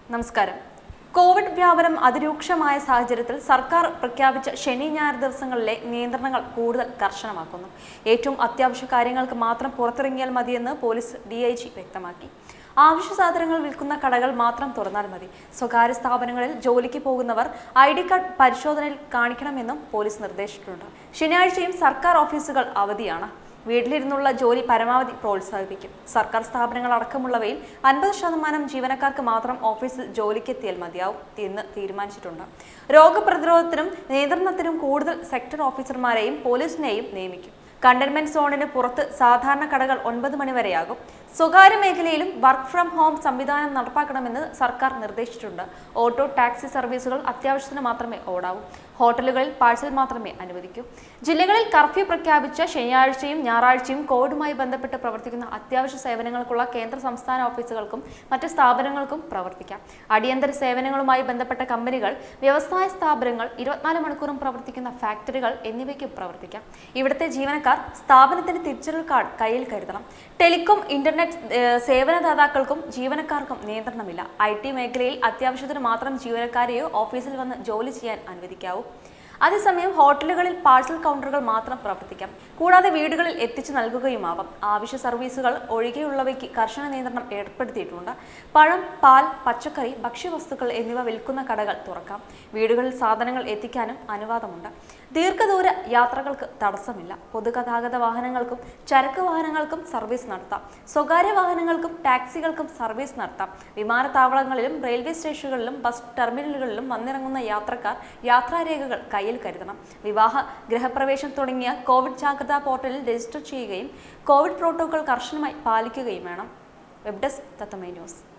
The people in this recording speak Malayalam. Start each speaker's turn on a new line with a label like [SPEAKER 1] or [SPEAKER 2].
[SPEAKER 1] നമസ്കാരം കോവിഡ് വ്യാപനം അതിരൂക്ഷമായ സാഹചര്യത്തിൽ സർക്കാർ പ്രഖ്യാപിച്ച ശനി ഞായർ ദിവസങ്ങളിലെ നിയന്ത്രണങ്ങൾ കൂടുതൽ കർശനമാക്കുന്നു ഏറ്റവും അത്യാവശ്യ കാര്യങ്ങൾക്ക് മാത്രം പുറത്തിറങ്ങിയാൽ മതിയെന്ന് പോലീസ് ഡി ഐ ജി വ്യക്തമാക്കി ആവശ്യ സാധനങ്ങൾ വിൽക്കുന്ന കടകൾ മാത്രം തുറന്നാൽ മതി സ്വകാര്യ സ്ഥാപനങ്ങളിൽ ജോലിക്ക് പോകുന്നവർ ഐ ഡി കാർഡ് പരിശോധനയിൽ കാണിക്കണമെന്നും പോലീസ് നിർദ്ദേശിച്ചിട്ടുണ്ട് ശനിയാഴ്ചയും സർക്കാർ ഓഫീസുകൾ അവധിയാണ് വീട്ടിലിരുന്നുള്ള ജോലി പരമാവധി പ്രോത്സാഹിപ്പിക്കും സർക്കാർ സ്ഥാപനങ്ങൾ അടക്കമുള്ളവയിൽ അൻപത് ശതമാനം ജീവനക്കാർക്ക് മാത്രം ഓഫീസിൽ ജോലിക്കെത്തിയാൽ മതിയാവും എന്ന് തീരുമാനിച്ചിട്ടുണ്ട് രോഗപ്രതിരോധത്തിനും നിയന്ത്രണത്തിനും കൂടുതൽ സെക്ടർ ഓഫീസർമാരെയും പോലീസിനെയും നിയമിക്കും കണ്ടെയ്ൻമെന്റ് സോണിന് പുറത്ത് സാധാരണ കടകൾ ഒൻപത് മണിവരെയാകും സ്വകാര്യ മേഖലയിലും വർക്ക് ഫ്രം ഹോം സംവിധാനം നടപ്പാക്കണമെന്ന് സർക്കാർ നിർദ്ദേശിച്ചിട്ടുണ്ട് ഓട്ടോ ടാക്സി സർവീസുകൾ അത്യാവശ്യത്തിന് മാത്രമേ ഓടാവൂ ഹോട്ടലുകളിൽ പാഴ്സൽ മാത്രമേ അനുവദിക്കൂ ജില്ലകളിൽ കർഫ്യൂ പ്രഖ്യാപിച്ച ശനിയാഴ്ചയും ഞായറാഴ്ചയും കോവിഡുമായി ബന്ധപ്പെട്ട് പ്രവർത്തിക്കുന്ന അത്യാവശ്യ സേവനങ്ങൾക്കുള്ള കേന്ദ്ര സംസ്ഥാന ഓഫീസുകൾക്കും മറ്റ് സ്ഥാപനങ്ങൾക്കും പ്രവർത്തിക്കാം അടിയന്തര സേവനങ്ങളുമായി ബന്ധപ്പെട്ട കമ്പനികൾ വ്യവസായ സ്ഥാപനങ്ങൾ ഇരുപത്തിനാല് മണിക്കൂറും പ്രവർത്തിക്കുന്ന ഫാക്ടറികൾ എന്നിവയ്ക്കും പ്രവർത്തിക്കാം ഇവിടുത്തെ ജീവനക്കാർ സ്ഥാപനത്തിന്റെ തിരിച്ചറിയൽ കാർഡ് കയ്യിൽ കരുതണം ടെലികോം ഇന്റർനെറ്റ് ഏഹ്, സേവനദാതാക്കൾക്കും ജീവനക്കാർക്കും നിയന്ത്രണമില്ല ഐ ടി മേഖലയിൽ അത്യാവശ്യത്തിന് മാത്രം ജീവനക്കാരെയോ ഓഫീസിൽ വന്ന് ജോലി ചെയ്യാൻ അനുവദിക്കാവൂ അതേസമയം ഹോട്ടലുകളിൽ പാഴ്സൽ കൗണ്ടറുകൾ മാത്രം പ്രവർത്തിക്കാം കൂടാതെ വീടുകളിൽ എത്തിച്ചു നൽകുകയുമാവാം ആവശ്യ സർവീസുകൾ ഒഴികെയുള്ളവയ്ക്ക് കർശന നിയന്ത്രണം ഏർപ്പെടുത്തിയിട്ടുണ്ട് പഴം പാൽ പച്ചക്കറി ഭക്ഷ്യവസ്തുക്കൾ എന്നിവ വിൽക്കുന്ന കടകൾ തുറക്കാം വീടുകളിൽ സാധനങ്ങൾ എത്തിക്കാനും അനുവാദമുണ്ട് ദീർഘദൂര യാത്രകൾക്ക് തടസ്സമില്ല പൊതുഗതാഗത വാഹനങ്ങൾക്കും ചരക്ക് വാഹനങ്ങൾക്കും സർവീസ് നടത്താം സ്വകാര്യ വാഹനങ്ങൾക്കും ടാക്സികൾക്കും സർവീസ് നടത്താം വിമാനത്താവളങ്ങളിലും റെയിൽവേ സ്റ്റേഷനുകളിലും ബസ് ടെർമിനലുകളിലും വന്നിറങ്ങുന്ന യാത്രക്കാർ യാത്രാരേഖകൾ കയ്യിൽ കരുതണം വിവാഹ ഗൃഹപ്രവേശം തുടങ്ങിയ കോവിഡ് ജാഗ്രതാ പോർട്ടലിൽ രജിസ്റ്റർ ചെയ്യുകയും കോവിഡ് പ്രോട്ടോകോൾ കർശനമായി പാലിക്കുകയും വേണം വെബ് ഡെസ്ക് തത്തമൈ ന്യൂസ്